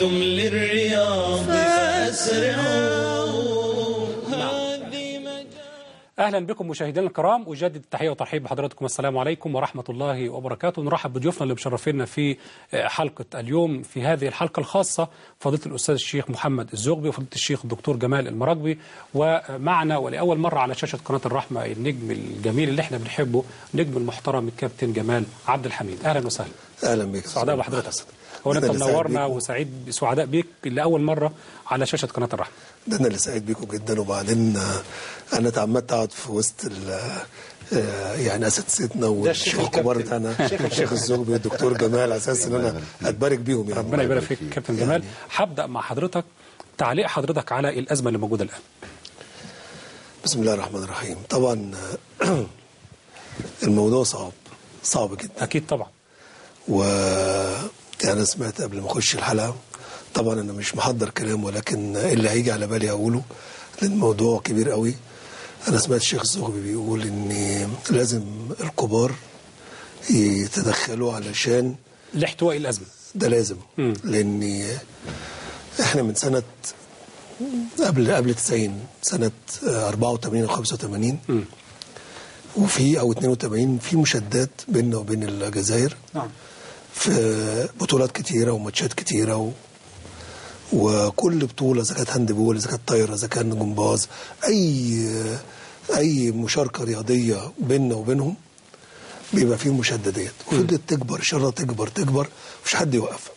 أنتم للرياض فأسرعوا هذه مجال اهلا بكم مشاهدينا الكرام اجدد التحيه والترحيب بحضراتكم السلام عليكم ورحمه الله وبركاته نرحب بضيوفنا اللي مشرفينا في حلقه اليوم في هذه الحلقه الخاصه فضيله الاستاذ الشيخ محمد الزغبي وفضيله الشيخ الدكتور جمال المراكبي ومعنا ولاول مره على شاشه قناه الرحمه النجم الجميل اللي احنا بنحبه نجم المحترم الكابتن جمال عبد الحميد اهلا وسهلا اهلا بك سعداء بحضرتك هو انت أنا اللي سعيد منورنا بيكم. وسعيد سعداء بيك لاول مره على شاشه قناه الرحمه ده انا اللي سعيد بيكم جدا وبعدين آه، انا اتعمدت اقعد في وسط ال- آه، يعني اساتذتنا والشيخ الكبار بتاعنا الشيخ الزغبي والدكتور جمال على اساس ان انا اتبارك بيهم يعني ربنا يبارك فيك كابتن جمال هبدا مع حضرتك تعليق حضرتك على الازمه اللي موجوده الان بسم الله الرحمن الرحيم طبعا آه، الموضوع صعب صعب جدا اكيد طبعا و يعني انا سمعت قبل ما اخش الحلقه طبعا انا مش محضر كلام ولكن اللي هيجي على بالي اقوله لان الموضوع كبير قوي انا سمعت الشيخ الزغبي بيقول ان لازم الكبار يتدخلوا علشان لاحتواء الازمه ده لازم مم. لان احنا من سنه قبل قبل 90 سنه آه، 84 او 85 مم. وفي او 82 في مشادات بيننا وبين الجزائر نعم في بطولات كتيرة وماتشات كتيرة و... وكل بطولة إذا كانت هاند بول إذا كانت طايرة إذا كان جمباز أي أي مشاركة رياضية بيننا وبينهم بيبقى فيه المشادة ديت وفضلت تكبر الشرة تكبر تكبر مفيش حد يوقفها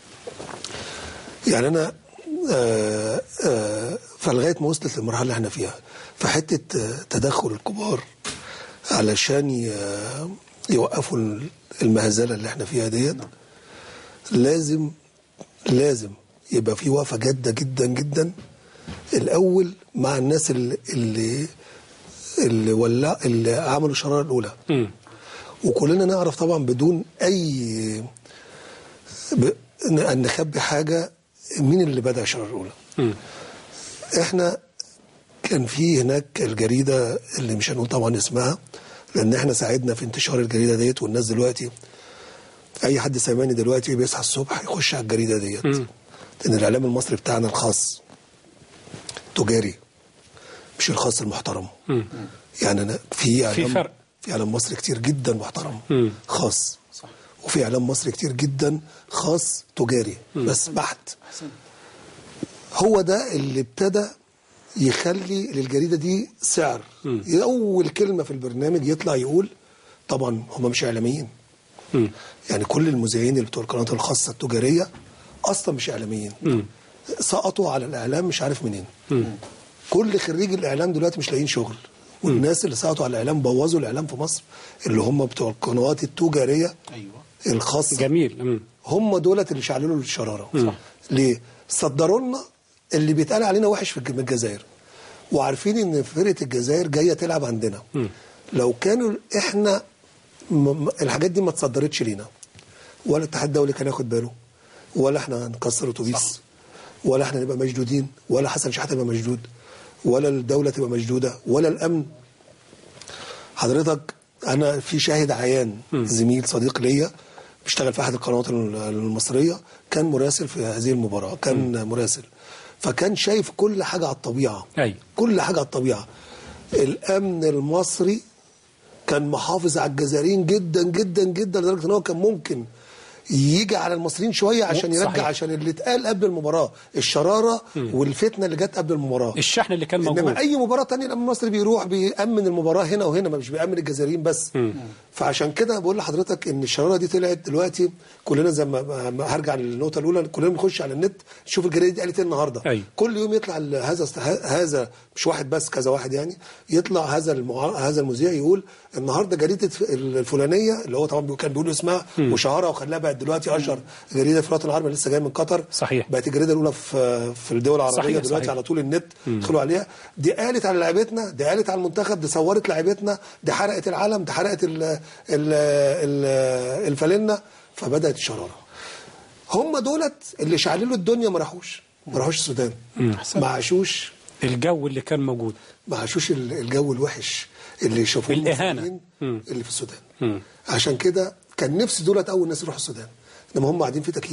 يعني أنا آه آه فلغاية ما وصلت للمرحلة اللي احنا فيها فحتة آه، تدخل الكبار علشان ي- يوقفوا المهزلة اللي احنا فيها ديت لازم لازم يبقى في وقفة جادة جدا جدا الأول مع الناس اللي اللي اللي ولا اللي عملوا الشرارة الأولى مم. وكلنا نعرف طبعا بدون أي ب... أن نخبي حاجة مين اللي بدأ الشرارة الأولى مم. احنا كان في هناك الجريدة اللي مش هنقول طبعا اسمها لان احنا ساعدنا في انتشار الجريدة ديت والناس دلوقتي اي حد سامعني دلوقتي بيصحى الصبح يخش على الجريدة ديت مم. لان الاعلام المصري بتاعنا الخاص تجاري مش الخاص المحترم مم. يعني أنا في اعلام فرق. في اعلام مصري كتير جدا محترم مم. خاص وفي اعلام مصري كتير جدا خاص تجاري بس بحت هو ده اللي ابتدى يخلي للجريده دي سعر اول كلمه في البرنامج يطلع يقول طبعا هم مش اعلاميين مم. يعني كل المذيعين اللي بتوع القنوات الخاصه التجاريه اصلا مش اعلاميين مم. سقطوا على الاعلام مش عارف منين كل خريج الاعلام دلوقتي مش لاقيين شغل والناس اللي سقطوا على الاعلام بوظوا الاعلام في مصر اللي هم بتوع القنوات التجاريه ايوه الخاصه جميل مم. هم دولت اللي شعللوا الشراره صح. ليه صدروا لنا اللي بيتقال علينا وحش في الج- من الجزائر وعارفين ان فرقه الجزائر جايه تلعب عندنا لو كانوا احنا م- م- الحاجات دي ما اتصدرتش لينا ولا الاتحاد الدولي كان ياخد باله ولا احنا هنكسر اتوبيس ولا احنا نبقى مشدودين ولا حسن شحاته يبقى مشدود ولا الدوله تبقى مشدوده ولا الامن حضرتك انا في شاهد عيان زميل صديق ليا بيشتغل في احد القنوات المصريه كان مراسل في هذه المباراه كان مراسل فكان شايف كل حاجه على الطبيعه أيوة. كل حاجه على الطبيعه الامن المصري كان محافظ على الجزائريين جدا جدا جدا لدرجه ان هو كان ممكن يجي على المصريين شويه عشان يرجع صحيح. عشان اللي اتقال قبل المباراه الشراره والفتنه اللي جت قبل المباراه الشحن اللي كان موجود انما اي مباراه تانية الامن المصري بيروح بيامن المباراه هنا وهنا مش بيامن الجزائريين بس فعشان كده بقول لحضرتك ان الشراره دي طلعت دلوقتي كلنا زي ما ما هرجع للنقطه الاولى كلنا بنخش على النت نشوف الجريده دي قالت ايه النهارده أيوة. كل يوم يطلع ال- هذا هذا مش واحد بس كذا واحد يعني يطلع هذا المع... هذا المذيع يقول النهارده جريده الفلانيه اللي هو طبعا كان بيقول اسمها وشهرها وخلاها بقت دلوقتي اشهر جريده في الوطن العربي لسه جايه من قطر صحيح. بقت الجريده الاولى في في الدول العربيه صحيح، دلوقتي صحيح. على طول النت ادخلوا عليها دي قالت على لعيبتنا دي قالت على المنتخب دي صورت لعيبتنا دي حرقت العلم دي حرقت ال ال ال الفالنه فبدات الشراره هم دولت اللي شعللوا الدنيا ما راحوش ما راحوش السودان ما عاشوش الجو اللي كان موجود ما عاشوش ال- الجو الوحش اللي يشوفوه الإهانة. المصريين مم. اللي في السودان مم. عشان كده كان نفسي دولت اول ناس يروحوا السودان انما هم قاعدين في تكييف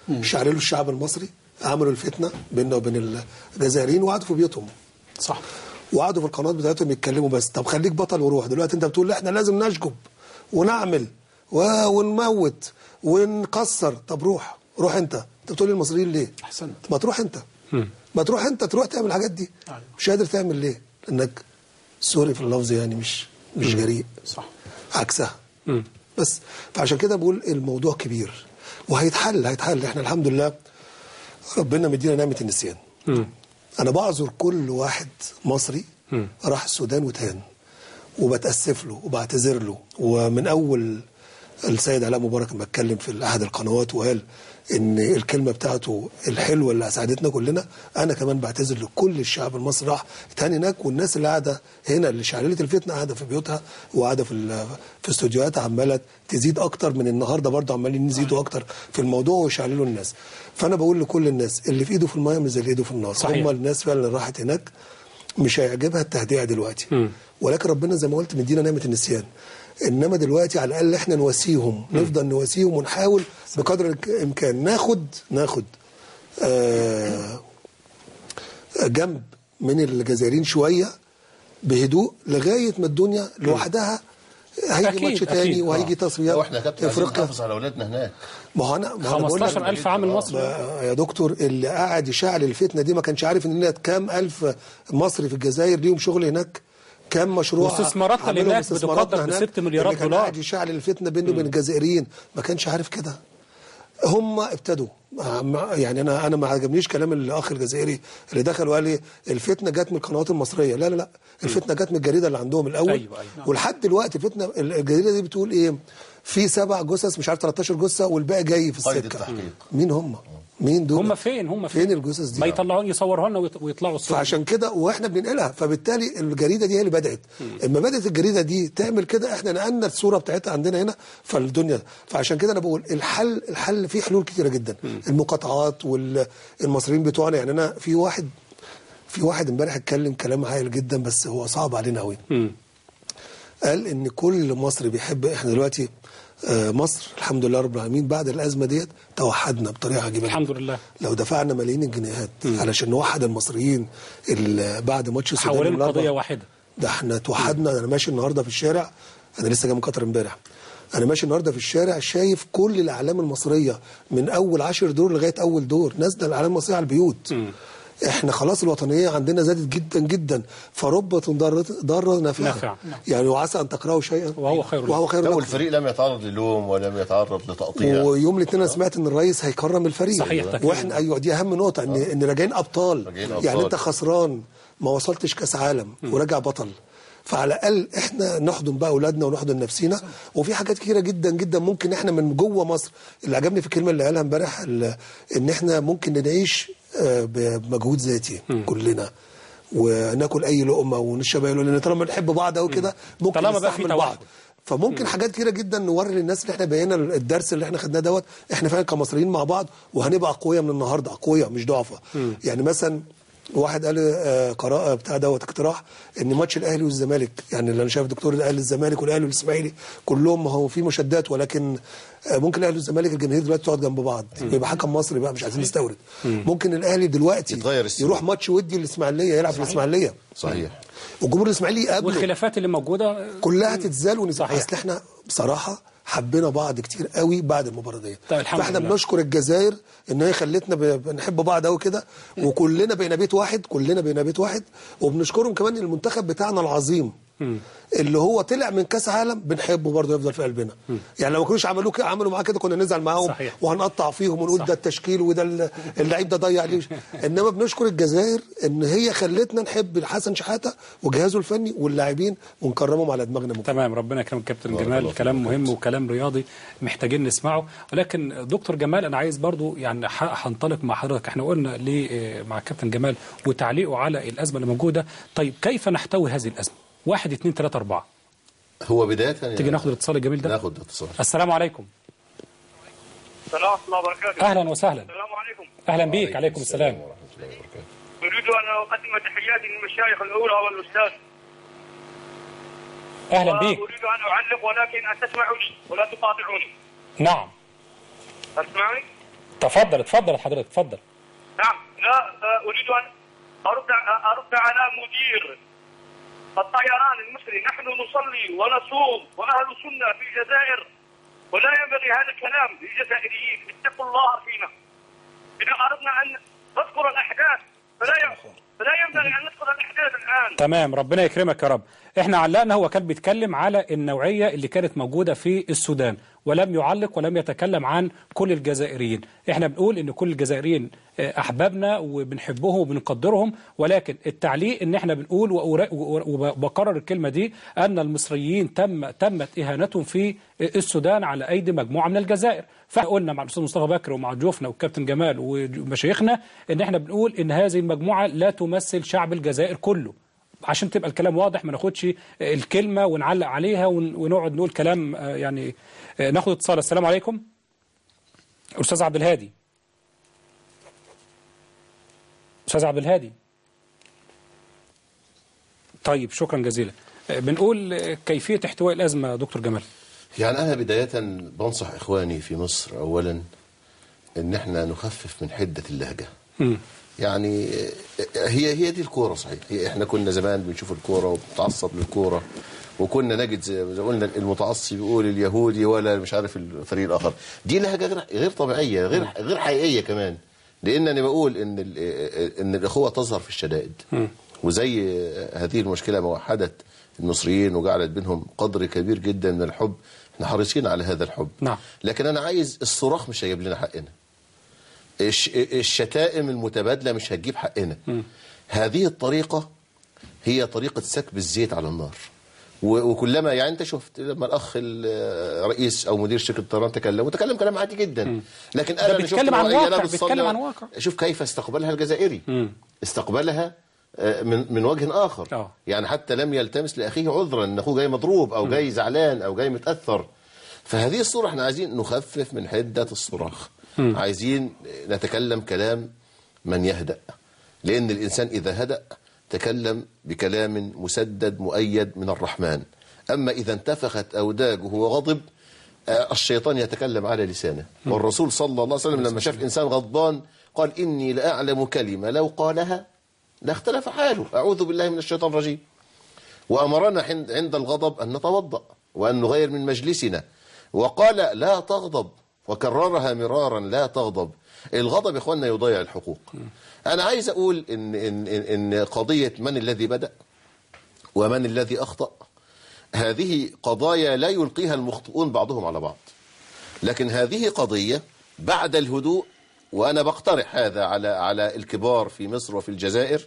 شعللوا الشعب المصري عملوا الفتنه بيننا وبين الجزائريين وقعدوا في بيوتهم صح وقعدوا في القنوات بتاعتهم يتكلموا بس طب خليك بطل وروح دلوقتي انت بتقول لا احنا لازم نشجب ونعمل و- ونموت ونكسر طب روح روح انت انت بتقول للمصريين ليه أحسنت. ما تروح انت ما تروح انت تروح تعمل الحاجات دي أيوة. مش قادر تعمل ليه انك سوري في اللفظ يعني مش مش جريء صح عكسها بس فعشان كده بقول الموضوع كبير وهيتحل هيتحل احنا الحمد لله ربنا مدينا نعمه النسيان انا بعذر كل واحد مصري راح السودان وتهان وبتاسف له وبعتذر له ومن اول السيد علاء مبارك لما اتكلم في احد القنوات وقال ان الكلمه بتاعته الحلوه اللي اسعدتنا كلنا انا كمان بعتذر لكل الشعب المصري راح تاني هناك والناس اللي قاعده هنا اللي شعللت الفتنه قاعده في بيوتها وقاعده في ال- في استوديوهاتها عماله تزيد اكتر من النهارده برضه عمالين يزيدوا اكتر في الموضوع ويشعللوا الناس فانا بقول لكل الناس اللي في ايده في الميه مش زي اللي ايده في النار صحيح. هم الناس فعلا اللي راحت هناك مش هيعجبها التهدئه دلوقتي ولكن ربنا زي ما قلت مدينا نعمه النسيان انما دلوقتي على الاقل احنا نواسيهم نفضل نواسيهم ونحاول بقدر الامكان ناخد ناخد آه جنب من الجزائريين شويه بهدوء لغايه ما الدنيا لوحدها هيجي أكيد، ماتش أكيد. تاني آه. وهيجي تصفيات لو احنا كابتن عايزين افريقيا نحافظ على اولادنا هناك ما هو انا ما أنا بقول لك 15000 عامل مصري ما- يا دكتور اللي قاعد يشعل الفتنه دي ما كانش عارف ان لنا كام الف مصري في الجزائر ليهم شغل هناك كام مشروع واستثماراتنا عملوا هناك استثماراتنا بتقدر هناك. بست مليارات اللي كان دولار. قاعد يشعل الفتنه بينه وبين الجزائريين ما كانش عارف كده هم ابتدوا مع- يعني انا انا ما عجبنيش كلام الاخ الجزائري اللي دخل وقال لي الفتنه جت من القنوات المصريه لا لا لا الفتنه جت من الجريده اللي عندهم الاول أيوة، أيوة. ولحد دلوقتي الفتنه الجريده دي بتقول ايه في سبع جثث مش عارف 13 جثه والباقي جاي في قيد السكه التحقيق. مين هم مين دول هم فين هم فين الجثث دي ما يطلعون يصوروا لنا ويط- ويطلعوا الصور فعشان كده واحنا بننقلها فبالتالي الجريده دي هي اللي بدات اما بدات الجريده دي تعمل كده احنا نقلنا الصوره بتاعتها عندنا هنا فالدنيا فعشان كده انا بقول الحل الحل فيه حلول كتيره جدا المقاطعات والمصريين بتوعنا يعني انا في واحد في واحد امبارح اتكلم كلام عاقل جدا بس هو صعب علينا قوي قال ان كل مصري بيحب احنا دلوقتي آه، مصر الحمد لله رب العالمين بعد الازمه ديت توحدنا بطريقه عجيبه الحمد جداً. لله. لو دفعنا ملايين الجنيهات علشان نوحد المصريين اللي بعد ماتش السودان حوالين يوم الأربعاء. قضيه واحده ده احنا توحدنا انا ماشي النهارده في الشارع انا لسه جاي من قطر امبارح انا ماشي النهارده في الشارع شايف كل الاعلام المصريه من اول عشر دور لغايه اول دور نازله الاعلام المصريه على البيوت احنا خلاص الوطنيه عندنا زادت جدا جدا فربة ضارة ضارة نافعة نافعة. يعني وعسى ان تكرهوا شيئا وهو خير لكم. وهو خير لو لكم الفريق لم يتعرض للوم ولم يتعرض لتقطيع ويوم الاثنين انا سمعت ان الرئيس هيكرم الفريق صحيح، تكريم. واحنا ايوه دي اهم نقطه ان ان راجعين ابطال راجعين أبطال. يعني انت خسران ما وصلتش كاس عالم وراجع بطل فعلى الاقل احنا نحضن بقى اولادنا ونحضن نفسينا وفي حاجات كتيره جدا جدا ممكن احنا من جوه مصر اللي عجبني في الكلمه اللي قالها امبارح ال- ان احنا ممكن نعيش آه، بمجهود ذاتي كلنا وناكل اي لقمه ونشرب اي لقمه لان طالما بنحب بعض قوي كده ممكن طالما بقى في نستحمل توحد. بعض فممكن حاجات كتيره جدا نوري للناس اللي احنا بقينا الدرس اللي احنا خدناه دوت احنا فعلا كمصريين مع بعض وهنبقى اقوياء من النهارده اقوياء مش ضعفاء يعني مثلا واحد قال آه، قراءه بتاع دوت اقتراح ان ماتش الاهلي والزمالك يعني اللي انا شايف الدكتور الاهلي الزمالك والاهلي والاسماعيلي كلهم ما هو في مشادات ولكن آه، ممكن الاهلي والزمالك الجماهير دلوقتي تقعد جنب بعض يبقى حكم مصري بقى مش عايزين نستورد ممكن الاهلي دلوقتي يتغير السلوك. يروح ماتش ودي الاسماعيليه يلعب في الاسماعيليه صحيح والجمهور الاسماعيلي يقابله والخلافات اللي موجوده كلها تتزال ونزال صحيح. اصل احنا بصراحه حبينا بعض كتير قوي بعد المباراه دي طيب الحمد فاحنا لله. بنشكر الجزائر ان هي خلتنا ب- بنحب بعض قوي كده وكلنا بقينا بيت واحد كلنا بقينا بيت واحد وبنشكرهم كمان المنتخب بتاعنا العظيم اللي هو طلع من كاس عالم بنحبه برضه يفضل في قلبنا يعني لو ما كانوش عملوا كده عملوا معاه كده كنا نزعل معاهم صحيح. وهنقطع فيهم ونقول ده التشكيل وده ال- اللعيب ده ضيع ليه انما بنشكر الجزائر ان هي خلتنا نحب حسن شحاته وجهازه الفني واللاعبين ونكرمهم على دماغنا من تمام ربنا يكرمك كابتن بارك جمال الله فيك. كلام مهم وكلام رياضي محتاجين نسمعه ولكن دكتور جمال انا عايز برضو يعني ح- هنطلق مع حضرتك احنا قلنا ليه مع كابتن جمال وتعليقه على الازمه اللي موجوده طيب كيف نحتوي هذه الازمه واحد اثنين ثلاثة أربعة هو بدايه يعني تيجي ناخد الاتصال الجميل ده ناخد اتصال السلام عليكم السلام ورحمة الله وبركاته أهلا وسهلا السلام عليكم أهلا بيك عليكم السلام ورحمه الله وبركاته أريد أن أقدم تحياتي للمشايخ الأولى والأستاذ أهلا بيك أريد أن أعلق ولكن أن تسمعوني ولا تقاطعوني نعم تسمعني؟ تفضل اتفضل حضرتك اتفضل نعم لا آه، اريد ان ارد آه، ارد على مدير الطيران المصري نحن نصلي ونصوم واهل سنه في الجزائر ولا ينبغي هذا الكلام للجزائريين اتقوا الله فينا اذا اردنا ان نذكر الاحداث فلا ي- فلا ينبغي ان نذكر الاحداث الان تمام ربنا يكرمك يا رب احنا علقنا هو كان بيتكلم على النوعية اللي كانت موجودة في السودان ولم يعلق ولم يتكلم عن كل الجزائريين احنا بنقول ان كل الجزائريين آه، احبابنا وبنحبهم وبنقدرهم ولكن التعليق ان احنا بنقول وأورا- وبكرر الكلمة دي ان المصريين تم تمت اهانتهم في السودان على ايدي مجموعة من الجزائر فقلنا مع الاستاذ مصطفى بكر ومع ضيوفنا والكابتن جمال ومشايخنا ان احنا بنقول ان هذه المجموعة لا تمثل شعب الجزائر كله عشان تبقى الكلام واضح ما ناخدش الكلمة ونعلق عليها ون- ونقعد نقول كلام آه، يعني آه، ناخد اتصال السلام عليكم أستاذ عبد الهادي أستاذ عبد الهادي طيب شكرا جزيلا آه، بنقول آه، كيفية احتواء الأزمة يا دكتور جمال يعني أنا بداية بنصح إخواني في مصر أولا إن إحنا نخفف من حدة اللهجة يعني هي هي دي الكورة صحيح هي إحنا كنا زمان بنشوف الكورة وبنتعصب للكورة وكنا نجد زي ما قلنا المتعصب يقول اليهودي ولا مش عارف الفريق الآخر دي لهجة غير غير طبيعية غير غير حقيقية كمان لأن أنا بقول إن ال- إن الأخوة تظهر في الشدائد وزي هذه المشكلة ما وحدت المصريين وجعلت بينهم قدر كبير جدا من الحب احنا حريصين على هذا الحب نعم. لكن انا عايز الصراخ مش هيجيب لنا حقنا الش- الشتائم المتبادله مش هتجيب حقنا هذه الطريقه هي طريقه سكب الزيت على النار و- وكلما يعني انت شفت لما الاخ الرئيس او مدير شركه الطيران تكلم وتكلم كلام عادي جدا لكن انا اللي بيتكلم شفته عن رأيي أنا واقع، بتصلي- بيتكلم عن واقع. شوف كيف استقبلها الجزائري استقبلها آه، من من وجه اخر آه. يعني حتى لم يلتمس لاخيه عذرا ان اخوه جاي مضروب او جاي زعلان او جاي متاثر فهذه الصوره احنا عايزين نخفف من حده الصراخ عايزين نتكلم كلام من يهدأ لان الانسان اذا هدأ تكلم بكلام مسدد مؤيد من الرحمن اما اذا انتفخت اوداجه وغضب آه، الشيطان يتكلم على لسانه والرسول صلى الله عليه وسلم لما شاف إنسان غضبان قال إني لأعلم كلمة لو قالها لاختلف حاله أعوذ بالله من الشيطان الرجيم وأمرنا حين- عند الغضب أن نتوضأ وأن نغير من مجلسنا وقال لا تغضب وكررها مرارا لا تغضب الغضب يا إخواننا يضيع الحقوق أنا عايز أقول إن, إن, إن, إن قضية من الذي بدأ ومن الذي أخطأ هذه قضايا لا يلقيها المخطئون بعضهم على بعض لكن هذه قضية بعد الهدوء وأنا بقترح هذا على على الكبار في مصر وفي الجزائر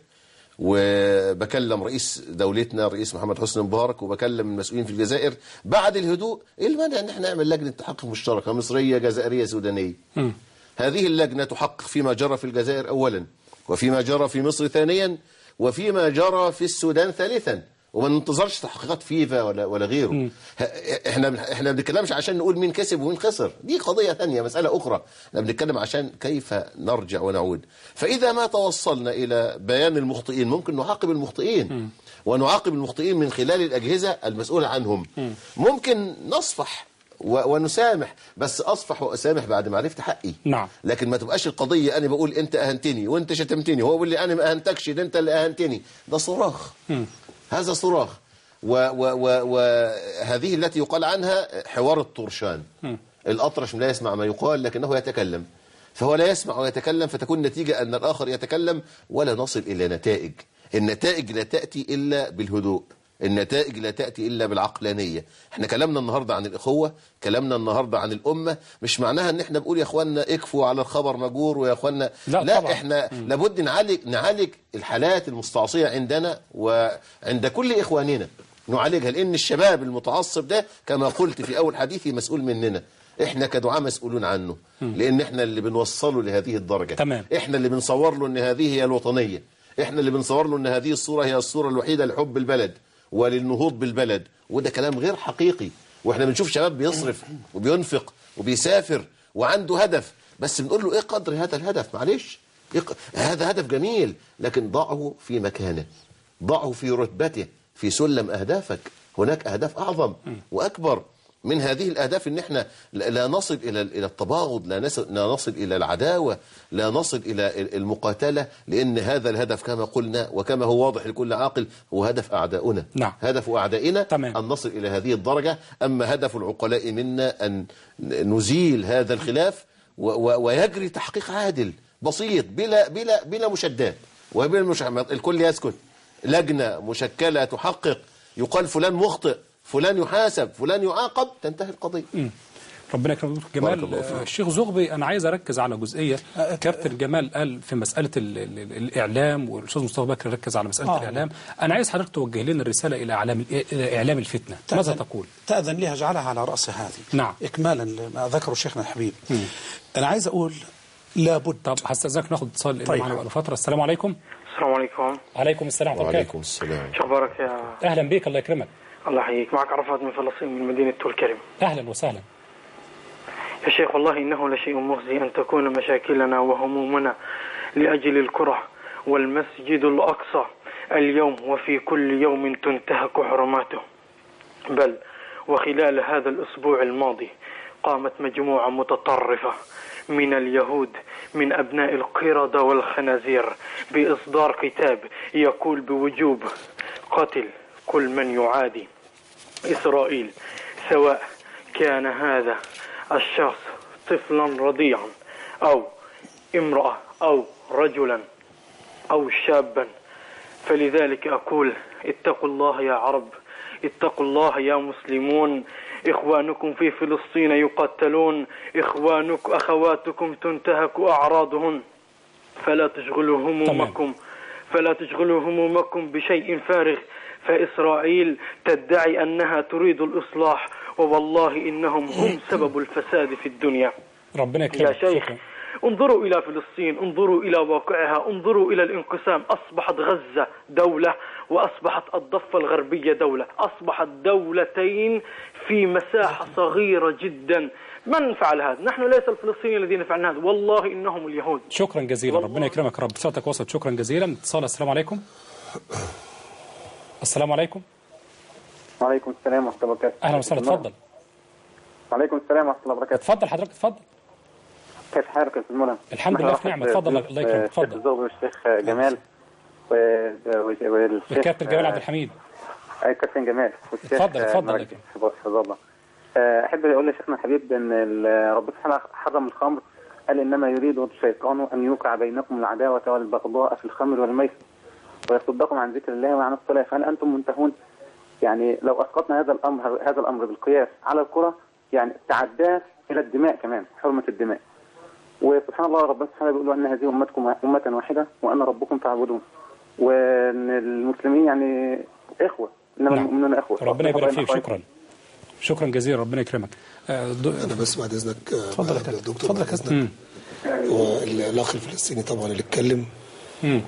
وبكلم رئيس دولتنا رئيس محمد حسني مبارك وبكلم المسؤولين في الجزائر بعد الهدوء ايه المانع ان احنا نعمل لجنه تحقق مشتركه مصريه جزائريه سودانيه هذه اللجنه تحقق فيما جرى في الجزائر اولا وفيما جرى في مصر ثانيا وفيما جرى في السودان ثالثا وما ننتظرش تحقيقات فيفا ولا ولا غيره ه- احنا احنا ما بنتكلمش عشان نقول مين كسب ومين خسر دي قضيه ثانيه مساله اخرى احنا بنتكلم عشان كيف نرجع ونعود فاذا ما توصلنا الى بيان المخطئين ممكن نعاقب المخطئين ونعاقب المخطئين من خلال الاجهزه المسؤوله عنهم ممكن نصفح و- ونسامح بس اصفح واسامح بعد ما عرفت حقي نعم. لكن ما تبقاش القضيه انا بقول انت اهنتني وانت شتمتني هو بيقول لي انا ما اهنتكش ده انت اللي اهنتني ده صراخ هذا صراخ وهذه التي يقال عنها حوار الطرشان الأطرش لا يسمع ما يقال لكنه يتكلم فهو لا يسمع ويتكلم فتكون نتيجة أن الآخر يتكلم ولا نصل إلى نتائج النتائج لا تأتي إلا بالهدوء النتائج لا تأتي إلا بالعقلانية احنا كلامنا النهاردة عن الإخوة كلامنا النهاردة عن الأمة مش معناها ان احنا بنقول يا اخوانا اكفوا على الخبر مجور ويا اخوانا لا لا طبعا. احنا لابد نعالج نعالج الحالات المستعصية عندنا وعند كل إخواننا نعالجها لأن الشباب المتعصب ده كما قلت في أول حديثي مسؤول مننا احنا كدعاء مسؤولون عنه لأن احنا اللي بنوصله لهذه الدرجة تمام. احنا اللي بنصور له ان هذه هي الوطنية احنا اللي بنصور له ان هذه الصورة هي الصورة الوحيدة لحب البلد وللنهوض بالبلد وده كلام غير حقيقي واحنا بنشوف شباب بيصرف وبينفق وبيسافر وعنده هدف بس بنقول له ايه قدر هذا الهدف معلش إيه ق- هذا هدف جميل لكن ضعه في مكانه ضعه في رتبته في سلم أهدافك هناك أهداف أعظم وأكبر من هذه الاهداف ان احنا لا لا نصل الى الى التباغض لا نصل لا نصل الى العداوه لا نصل الى المقاتله لان هذا الهدف كما قلنا وكما هو واضح لكل عاقل هو هدف اعداؤنا نعم. هدف اعدائنا تمام. ان نصل الى هذه الدرجه اما هدف العقلاء منا ان نزيل هذا الخلاف و- و- ويجري تحقيق عادل بسيط بلا بلا بلا مشدات وبلا مش الكل يسكت لجنه مشكله تحقق يقال فلان مخطئ فلان يحاسب فلان يعاقب تنتهي القضيه ربنا يكرمك دكتور بارك جمال الله فيك. آه، الشيخ زغبي انا عايز اركز على جزئيه كابتن جمال قال في مساله ال ال ال الاعلام والاستاذ مصطفى بكر ركز على مساله آه. الاعلام انا عايز حضرتك توجه لنا الرساله الى اعلام الى اعلام الفتنه ماذا تقول تأذن لي أجعلها على رأس هذه نعم. إكمالا لما ذكره شيخنا الحبيب أنا عايز أقول لابد طب هستاذنك ناخد اتصال لانه طيب. معنا بقاله فتره السلام عليكم السلام عليكم وعليكم السلام ورحمه الله وعليكم السلام شو اخبارك يا اهلا بك الله يكرمك الله يحييك معك عرفات من فلسطين من مدينة طول كرم اهلا وسهلا يا شيخ والله إنه لشيء مخزي أن تكون مشاكلنا وهمومنا لأجل الكرة والمسجد الأقصى اليوم وفي كل يوم تنتهك حرماته بل وخلال هذا الأسبوع الماضي قامت مجموعة متطرفة من اليهود من أبناء القردة والخنازير بإصدار كتاب يقول بوجوب قتل كل من يعادي إسرائيل سواء كان هذا الشخص طفلا رضيعا أو امرأة أو رجلا أو شابا فلذلك أقول اتقوا الله يا عرب اتقوا الله يا مسلمون إخوانكم في فلسطين يقتلون إخوانك أخواتكم تنتهك أعراضهن فلا تشغلوا همومكم فلا تشغلوا همومكم بشيء فارغ فإسرائيل تدعي أنها تريد الإصلاح ووالله إنهم هم سبب الفساد في الدنيا ربنا يا يكرمك شيخ شكرا انظروا إلى فلسطين انظروا إلى واقعها انظروا إلى الانقسام أصبحت غزة دولة وأصبحت الضفة الغربية دولة أصبحت دولتين في مساحة صغيرة جدا من فعل هذا نحن ليس الفلسطينيين الذين فعلنا هذا والله إنهم اليهود شكرا جزيلا والله. ربنا يكرمك يا رب صوتك وصلت شكرا جزيلا اتصال السلام عليكم السلام عليكم وعليكم السلام ورحمة الله وبركاته اهلا وسهلا اتفضل وعليكم السلام ورحمة الله وبركاته اتفضل حضرتك اتفضل كيف حالك يا أستاذ منى؟ الحمد لله في نعمة. اتفضل، الله يكرمك. اتفضل. الشيخ الزغبي والشيخ جمال و- و- والشيخ الكابتن جمال عبد الحميد أي كابتن جمال والشيخ اتفضل، اتفضل، مرجع. لكن. حفظه الله آه، أحب أقول لشيخنا الحبيب أن ال- ربنا سبحانه حرم الخمر قال إنما يريد الشيطان أن يوقع بينكم العداوة والبغضاء في الخمر والميسر ويصدكم عن ذكر الله وعن الصلاة فهل أنتم منتهون؟ يعني لو أسقطنا هذا الأمر هذا الأمر بالقياس على الكرة يعني تعداه إلى الدماء كمان حرمة الدماء وسبحان الله ربنا سبحانه بيقول ان هذه امتكم امه واحده وانا ربكم فاعبدون وان المسلمين يعني اخوه انما نعم. المؤمنون اخوه ربنا يبارك فيك أخوين. شكرا شكرا جزيلا ربنا يكرمك آه، دو- انا بس بعد اذنك آه، اتفضل يا بعد كابتن. الدكتور اتفضل يا بعد كابتن. اذنك والاخ الفلسطيني طبعا اللي اتكلم مم.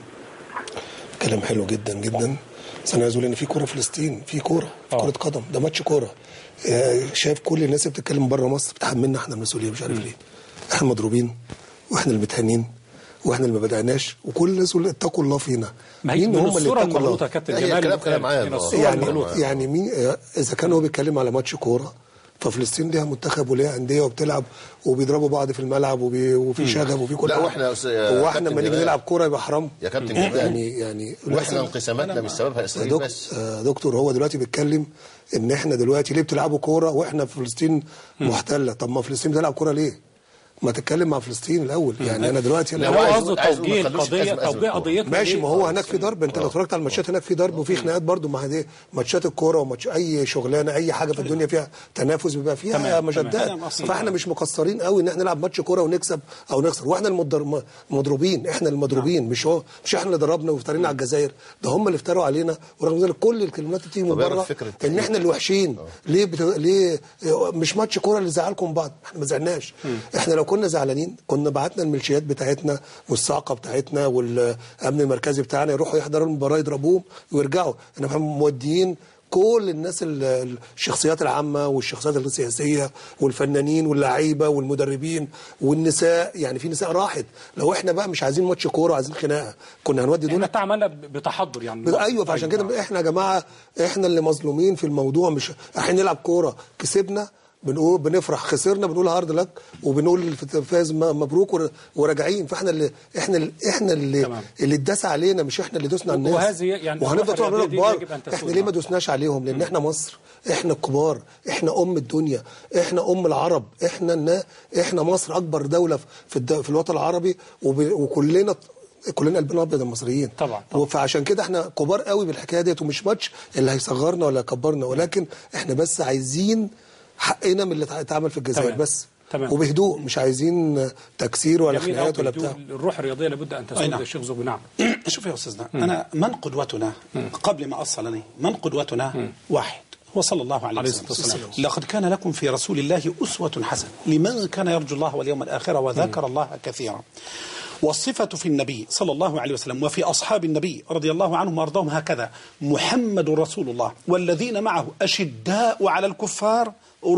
كلام حلو جدا جدا بس انا عايز اقول ان في كوره فلسطين في كوره في آه. كره قدم ده ماتش كوره آه، شايف كل الناس اللي بتتكلم بره مصر بتحملنا احنا المسؤوليه مش عارف ليه احنا مضروبين واحنا المتهانين واحنا اللي ما بدأناش وكل الناس يقول اتقوا الله فينا ما هي من هم اللي الصورة اتقوا المغلوطة يا الله كابتن هي جمال كلام كلام عام، من آه. الصورة يعني المغلوطة يعني مين آه، اذا كان هو بيتكلم على ماتش كوره ففلسطين ليها منتخب وليها انديه وبتلعب وبيضربوا بعض في الملعب وبي وفي شغف وفي كل لا، حاجة. وإحنا يا أستاذ- يا هو احنا كابتن لما نيجي جمال. نلعب كوره يبقى حرام يا كابتن جمال يعني يعني واحنا مثلاً- انقساماتنا مش سببها يا اسرائيل دك- بس آه، دكتور هو دلوقتي بيتكلم ان احنا دلوقتي ليه بتلعبوا كوره واحنا في فلسطين محتله طب ما فلسطين بتلعب كوره ليه؟ ما تتكلم مع فلسطين الاول يعني انا دلوقتي لا، هو أنا هو عايز قصده يقول- عايز يقول توجيه ما تخلوش القضية أزمة- أزمة توجيه كورة. قضيتنا ماشي ليه؟ ما هو هناك في ضرب انت لو اتفرجت على الماتشات هناك في ضرب وفي خناقات برضو ما دي ماتشات الكوره وماتش اي شغلانه اي حاجه في الدنيا فيها تنافس بيبقى فيها تمام، مجدات تمام. فاحنا مش مقصرين قوي ان احنا نلعب ماتش كوره ونكسب او نخسر واحنا المضر- المضروبين احنا المضروبين مش هو مش احنا اللي ضربنا وافترينا على الجزائر ده هم اللي افتروا علينا ورغم ذلك كل الكلمات اللي بتيجي من طب إيه رأيك بره في فكرة ان التأييد؟ احنا اللي وحشين ليه بت... ليه مش ماتش كوره اللي زعلكم بعض احنا ما زعلناش احنا لو كنا زعلانين كنا بعتنا الميليشيات بتاعتنا والصاعقه بتاعتنا والامن المركزي بتاعنا يروحوا يحضروا المباراه يضربوهم ويرجعوا احنا موديين كل الناس ال- الشخصيات العامه والشخصيات السياسيه والفنانين واللعيبه والمدربين والنساء يعني في نساء راحت لو احنا بقى مش عايزين ماتش كوره وعايزين خناقه كنا هنودي دول احنا تعاملنا ب- بتحضر يعني ايوه فعشان كده احنا يا جماعه احنا اللي مظلومين في الموضوع مش احنا نلعب كوره كسبنا بنقول بنفرح خسرنا بنقول هارد لك وبنقول فاز م- مبروك ور- وراجعين فاحنا اللي احنا اللي احنا اللي تمام. اللي اتداس علينا مش احنا اللي دوسنا على الناس وهذه يعني وهنفضل الروح طول عمرنا الرياضية دي كبار يجب أن تسود احنا ليه ما معنا. دوسناش عليهم لان احنا مصر احنا الكبار احنا ام الدنيا احنا ام العرب احنا النا احنا مصر اكبر دوله في الد... في الوطن العربي وب... وكلنا كلنا قلبنا ابيض المصريين طبعا، طبعا. فعشان كده احنا كبار قوي بالحكايه ديت ومش ماتش اللي هيصغرنا ولا يكبرنا ولكن احنا بس عايزين حقنا من اللي اتعمل في الجزائر تمام. بس تمام. وبهدوء مش عايزين تكسير ولا جميل خناقات أوي. ولا بتاع الروح الرياضيه لابد ان أي تسود نعم. يا شيخ زوبي نعم شوف يا أستاذنا أنا من قدوتنا قبل ما أصلني من قدوتنا واحد هو صلى الله عليه عليه وسلم الصلاة والسلام. لقد كان لكم في رسول الله أسوة حسنة لمن كان يرجو الله واليوم الآخر وذكر الله كثيرا والصفة في النبي صلى الله عليه وسلم وفي أصحاب النبي رضي الله عنهم وأرضاهم هكذا محمد رسول الله والذين معه أشداء على الكفار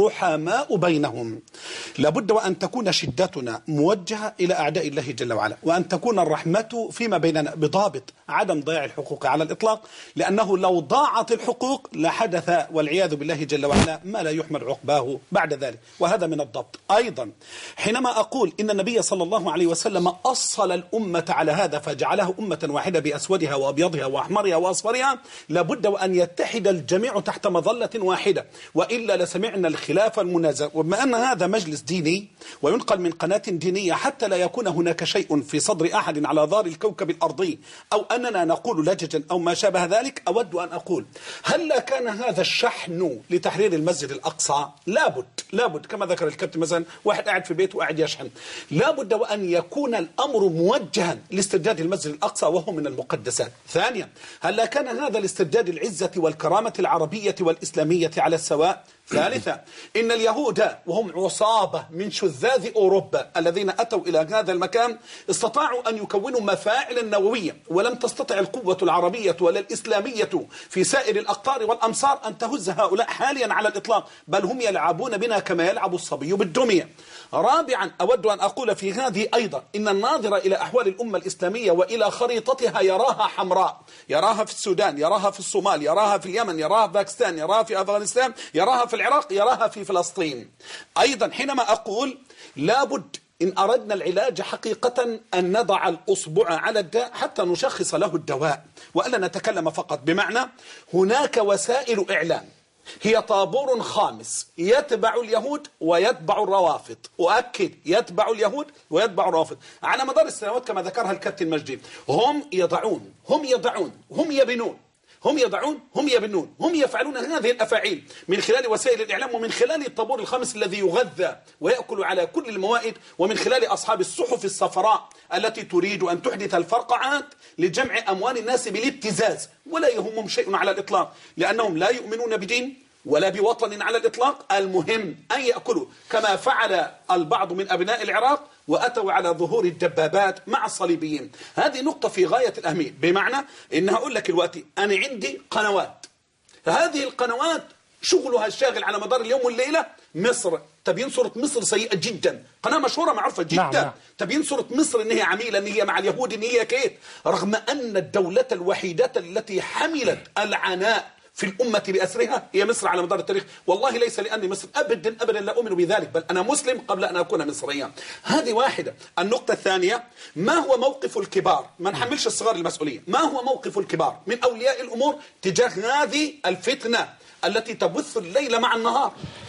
رحماء بينهم لابد وأن تكون شدتنا موجهة إلى أعداء الله جل وعلا وأن تكون الرحمة فيما بيننا بضابط عدم ضياع الحقوق على الإطلاق لأنه لو ضاعت الحقوق لحدث والعياذ بالله جل وعلا ما لا يحمل عقباه بعد ذلك وهذا من الضبط أيضا حينما أقول إن النبي صلى الله عليه وسلم أصل الأمة على هذا فجعلها أمة واحدة بأسودها وأبيضها وأحمرها وأصفرها لابد وأن يتحد الجميع تحت مظلة واحدة وإلا لسمعنا الخلاف المنازع وبما أن هذا مجلس ديني وينقل من قناة دينية حتى لا يكون هناك شيء في صدر أحد على ظهر الكوكب الأرضي أو أننا نقول لججا أو ما شابه ذلك أود أن أقول هل لا كان هذا الشحن لتحرير المسجد الأقصى لابد لابد كما ذكر الكابتن مثلا واحد قاعد في بيته وقاعد يشحن لابد وأن يكون الأمر موجها لاسترداد المسجد الأقصى وهو من المقدسات ثانيا هل لا كان هذا لاسترداد العزة والكرامة العربية والإسلامية على السواء ثالثا إن اليهود وهم عصابة من شذاذ أوروبا الذين أتوا إلى هذا المكان استطاعوا أن يكونوا مفاعل نووية ولم تستطع القوة العربية ولا الإسلامية في سائر الأقطار والأمصار أن تهز هؤلاء حاليا على الإطلاق بل هم يلعبون بنا كما يلعب الصبي بالدمية رابعا أود أن أقول في هذه أيضا إن الناظر إلى أحوال الأمة الإسلامية وإلى خريطتها يراها حمراء يراها في السودان يراها في الصومال يراها في اليمن يراها في باكستان يراها في أفغانستان يراها في العراق يراها في فلسطين أيضا حينما أقول لابد إن أردنا العلاج حقيقة أن نضع الأصبع على الداء حتى نشخص له الدواء وألا نتكلم فقط بمعنى هناك وسائل إعلام هي طابور خامس يتبع اليهود ويتبع الروافض أؤكد يتبع اليهود ويتبع الروافض على مدار السنوات كما ذكرها الكابتن مجدي هم يضعون هم يضعون هم يبنون هم يضعون هم يبنون هم يفعلون هذه الأفاعيل من خلال وسائل الإعلام ومن خلال الطابور الخامس الذي يغذى ويأكل على كل الموائد ومن خلال أصحاب الصحف الصفراء التي تريد أن تحدث الفرقعات لجمع أموال الناس بالابتزاز ولا يهمهم شيء على الإطلاق لأنهم لا يؤمنون بدين ولا بوطن على الإطلاق المهم أن يأكلوا كما فعل البعض من أبناء العراق وأتوا على ظهور الدبابات مع الصليبيين هذه نقطة في غاية الأهمية بمعنى إن هقول لك الوقت أنا عندي قنوات هذه القنوات شغلها الشاغل على مدار اليوم والليلة مصر تبين صورة مصر سيئة جدا قناة مشهورة معروفة جدا نعم، نعم. تبين صورة مصر ان هي عميلة ان هي مع اليهود ان هي كيف رغم ان الدولة الوحيدة التي حملت العناء في الأمة بأسرها هي مصر على مدار التاريخ والله ليس لأني مصر أبدا أبدا لا أؤمن بذلك بل أنا مسلم قبل أن أكون مصريا هذه واحدة النقطة الثانية ما هو موقف الكبار ما نحملش الصغار المسؤولية ما هو موقف الكبار من أولياء الأمور تجاه هذه الفتنة التي تبث الليل مع النهار